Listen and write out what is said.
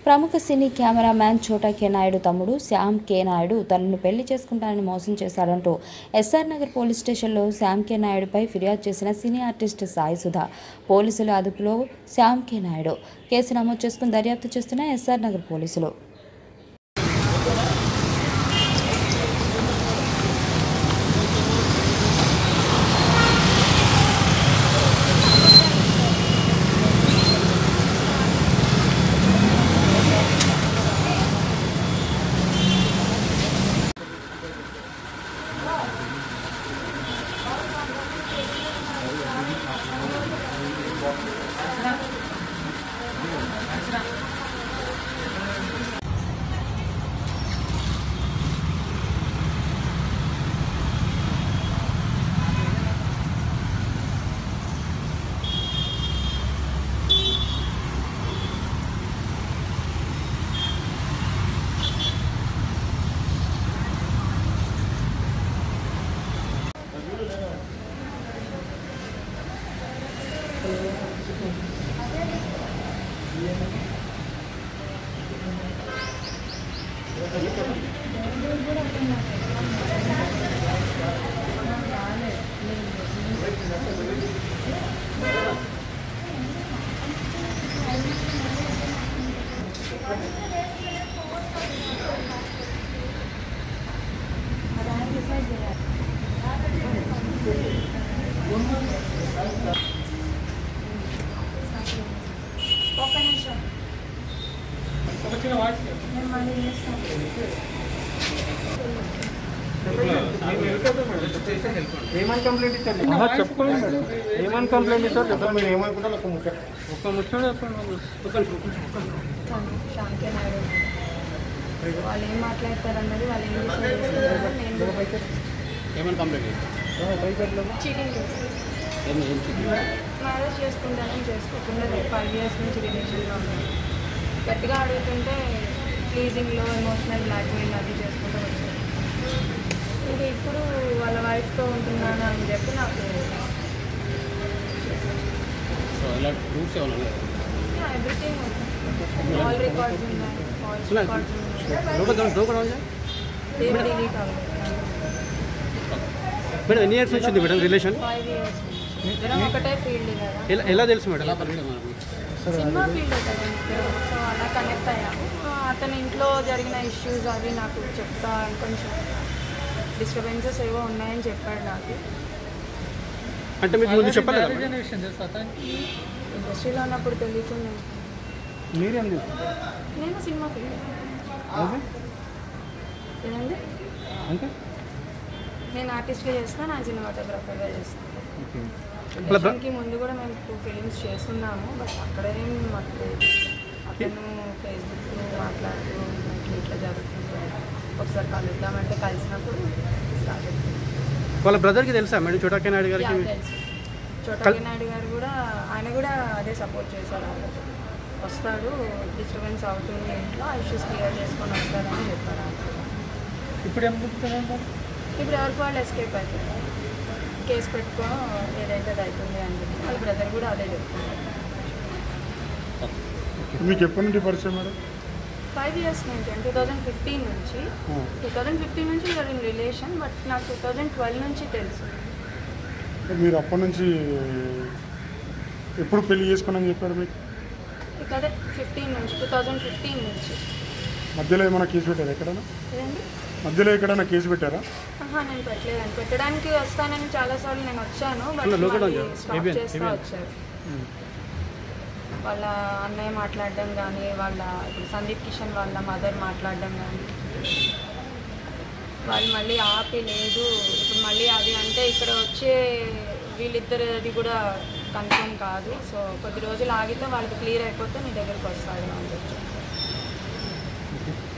ప్రముఖ సినీ కెమెరామ్యాన్ చోటా కే నాయుడు తమ్ముడు శ్యామ్ కే నాయుడు తనను పెళ్లి చేసుకుంటానని మోసం చేశాడంటూ ఎస్ఆర్ నగర్ పోలీస్ స్టేషన్లో శ్యామ్ కే నాయుడుపై ఫిర్యాదు చేసిన సినీ ఆర్టిస్ట్ సాయి సుధా పోలీసుల అదుపులో శ్యామ్ కే నాయుడు కేసు నమోదు చేసుకుని దర్యాప్తు చేస్తున్న ఎస్ఆర్ నగర్ పోలీసులు ఒక్క నిమిషం నేను మళ్ళీ చేస్తాను ఏమని కంప్లైంట్ ఇచ్చారు చెప్పండి మేడం ఏమని కంప్లైంట్ ఇచ్చారు చెప్పండి మీరు ఏమనుకుంటారు ఒక ముక్క ఒక ముచ్చట చెప్పండి శాంతి నాయుడు వాళ్ళు ఏం మాట్లాడతారు అన్నది వాళ్ళు ఏం డిసైడ్ చేసుకుంటారో నేను ఏమైనా కంప్లైంట్ చీటింగ్ చేస్తాను మ్యారేజ్ చేసుకుంటానని చేసుకోకుండా ఫైవ్ ఇయర్స్ నుంచి రిలేషన్లో ఉన్నాను గట్టిగా అడుగుతుంటే ప్లీజింగ్లో ఎమోషనల్ బ్లాక్మెయిల్ అది చేసుకుంటూ వచ్చాను ఇంకా ఇప్పుడు వాళ్ళ వైఫ్తో ఉంటున్నాను అని చెప్పి నాకు సో ఇలా ప్రూఫ్స్ ఏమైనా ఉన్నాయా? ఎవ్రీథింగ్ ఆల్ రికార్డ్స్ ఉన్నాయి కాల్స్ రికార్డ్స్ ఉన్నాయి లోపల దొంగ- దొంగ రావచ్చా? ఏం డిలీట్ అవ్వలేదు మేడం ఎన్ని ఇయర్స్ వచ్చింది మేడం రిలేషన్ ఫైవ్ ఇయర్స్ ఇద్దరం ఒకటే ఫీల్డ్ కదా ఎలా ఎలా తెలుసు మేడం ఎలా పరిచయం మనకు? సినిమా ఫీల్డ్ కదా ఇద్దరు సో అలా కనెక్ట్ అయ్యాము ఆ, అతని ఇంట్లో జరిగిన ఇష్యూస్ అవి నాకు చెప్తా కొంచెం డిస్టర్బెన్సెస్ ఏవో ఉన్నాయని చెప్పాడు నాకు అంటే మీకు ముందు చెప్పాలి కదా మేడం? ఇండస్ట్రీలో ఉన్నప్పుడు తెలియకుండా మీరేం నేను సినిమా ఫీల్డ్ ఏదండి అంటే నేను ఆర్టిస్ట్గా చేస్తున్నా నా సినిమాటోగ్రాఫర్గా చేస్తాను అలా బ్ర- దానికి ముందు కూడా మేము టూ ఫిలిమ్స్ చేస్తున్నాము బట్ అక్కడేం మాకు లేదు. అతను ఫేస్బుక్ మాట్లాడుతూ ఇట్లా ఇట్లా జరుగుతుంది ఒకసారి కలుద్దామంటే కలిసినప్పుడు స్టార్ట్ అవుతుంది వాళ్ళ బ్రదర్కి తెలుసా మేడం చోటాకే నాయుడు గారికి యా, తెలుసు చోటకి నాయుడు గారు కూడా ఆయన కూడా అదే సపోర్ట్ చేశారు ఆ రోజు. వస్తాడు డిస్టర్బెన్స్ అవుతుంది ఇంట్లో ఇష్యూస్ క్లియర్ చేసుకొని వస్తాడని చెప్పారు ఆయన కూడా. ఇప్పుడు ఏం చెప్తారంటారు ఇప్పుడు ఎవరికి వాళ్ళు ఎస్కేప్ అవుతుంది కేసు పెట్టుకో ఏదైతే అది అవుతుంది అని చెప్పి వాళ్ళ బ్రదర్ కూడా అదే చెప్తున్నారు మీకు ఎప్పటి నుండి పరిచయం మేడం ఫైవ్ ఇయర్స్ నుంచి టూ థౌజండ్ ఫిఫ్టీన్ నుంచి టూ థౌజండ్ ఫిఫ్టీన్ నుంచి యూఆర్ ఇన్ రిలేషన్ బట్ నాకు టూ థౌజండ్ ట్వెల్వ్ నుంచి తెలుసు అంటే మీరు అప్పటి నుంచి ఎప్పుడు పెళ్లి చేసుకున్నాను చెప్పారు మీకు ఇక అదే ఫిఫ్టీన్ నుంచి టూ థౌజండ్ ఫిఫ్టీన్ నుంచి మధ్యలో ఏమైనా కేసు పెట్టారా ఎక్కడైనా ఏదండి మధ్యలో ఎక్కడైనా కేసు పెట్టారా ఆహా, నేను పెట్టలేదండి పెట్టడానికి వస్తానని చాలాసార్లు నేను వచ్చాను బట్ అలా లోకల్ మళ్ళీ ఉందా? స్టాప్ ABN, చేస్తా ABN. వచ్చారు వాళ్ళ అన్నయ్య మాట్లాడడం కానీ వాళ్ళ ఇప్పుడు సందీప్ కిషన్ వాళ్ళ మదర్ మాట్లాడడం కానీ వాళ్ళు మళ్ళీ ఆపి లేదు ఇప్పుడు మళ్ళీ అది అంటే ఇక్కడ వచ్చే వీళ్ళిద్దరిది కూడా కన్ఫర్మ్ కాదు సో కొద్ది రోజులు ఆగితే వాళ్ళకి క్లియర్ అయిపోతే నీ దగ్గరికి వస్తాడు అని చెప్పి